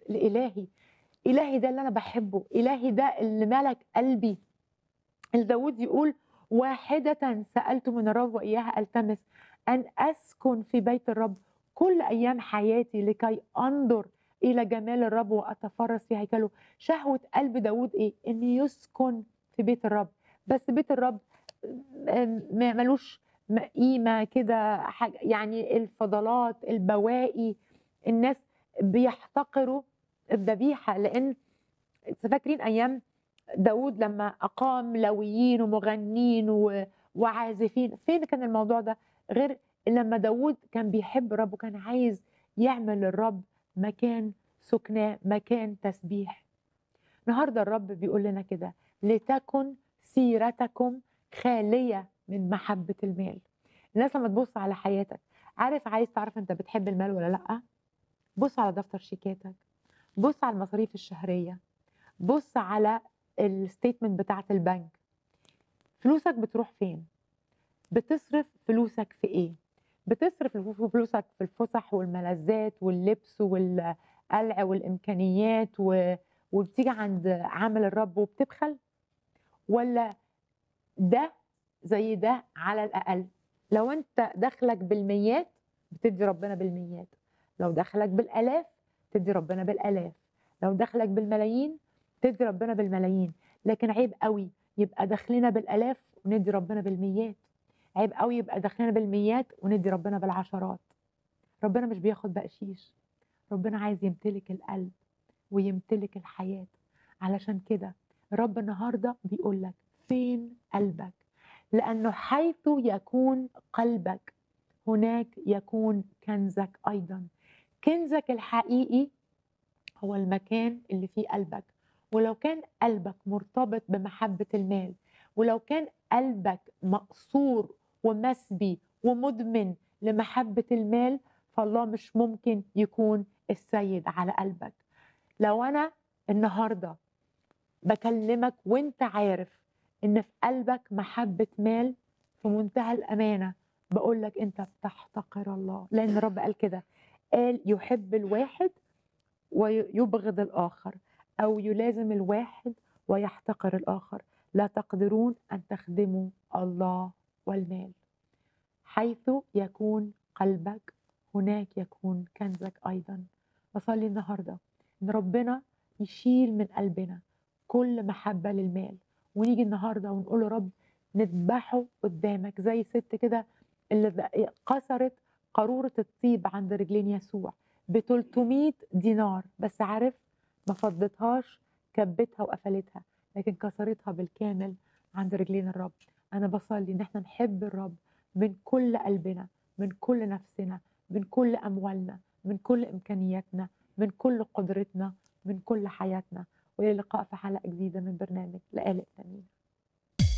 لإلهي إلهي ده اللي أنا باحبه إلهي ده اللي ملك قلبي اللي داود يقول واحدة سألت من الرب وإياها ألتمس أن أسكن في بيت الرب كل أيام حياتي لكي أنظر إلى جمال الرب وأتفرس في هيكله شهوة قلب داود إيه إن يسكن في بيت الرب بس بيت الرب م- م- ملوش م- قيمة كده حاجة يعني الفضلات البواقي الناس بيحتقروا الذبيحة لأن فاكرين أيام داود لما أقام لويين ومغنين و- وعازفين فين كان الموضوع ده غير لما داود كان بيحب الرب وكان عايز يعمل للرب مكان سكناه مكان تسبيح النهارده الرب بيقول لنا كده لتكن سيرتكم خاليه من محبه المال الناس لما تبص على حياتك عارف عايز تعرف انت بتحب المال ولا لا بص على دفتر شيكاتك بص على المصاريف الشهريه بص على الستيتمنت بتاعه البنك فلوسك بتروح فين بتصرف فلوسك في ايه بتصرف فلوسك في الفسح والملذات واللبس والقلع والامكانيات و... وبتيجي عند عمل الرب وبتبخل ولا ده زي ده على الاقل لو انت دخلك بالميات بتدي ربنا بالميات لو دخلك بالالاف تدي ربنا بالالاف لو دخلك بالملايين تدي ربنا بالملايين لكن عيب قوي يبقى دخلنا بالالاف وندي ربنا بالميات عيب قوي يبقى دخلنا بالميات وندي ربنا بالعشرات ربنا مش بياخد بقشيش ربنا عايز يمتلك القلب ويمتلك الحياة علشان كده رب النهاردة بيقول لك فين قلبك لأنه حيث يكون قلبك هناك يكون كنزك أيضا كنزك الحقيقي هو المكان اللي فيه قلبك ولو كان قلبك مرتبط بمحبة المال ولو كان قلبك مقصور ومسبي ومدمن لمحبة المال فالله مش ممكن يكون السيد على قلبك لو أنا النهاردة بكلمك وانت عارف ان في قلبك محبة مال في منتهى الأمانة بقول لك انت بتحتقر الله لأن الرب قال كده قال يحب الواحد ويبغض الآخر أو يلازم الواحد ويحتقر الآخر لا تقدرون أن تخدموا الله والمال حيث يكون قلبك هناك يكون كنزك أيضا بصلي النهاردة إن ربنا يشيل من قلبنا كل محبة للمال ونيجي النهاردة ونقول له رب نذبحه قدامك زي ست كده اللي كسرت قارورة الطيب عند رجلين يسوع ب 300 دينار بس عارف ما فضتهاش كبتها وقفلتها لكن كسرتها بالكامل عند رجلين الرب انا بصلي ان احنا نحب الرب من كل قلبنا من كل نفسنا من كل اموالنا من كل امكانياتنا من كل قدرتنا من كل حياتنا والى اللقاء في حلقه جديده من برنامج لقالق ثمين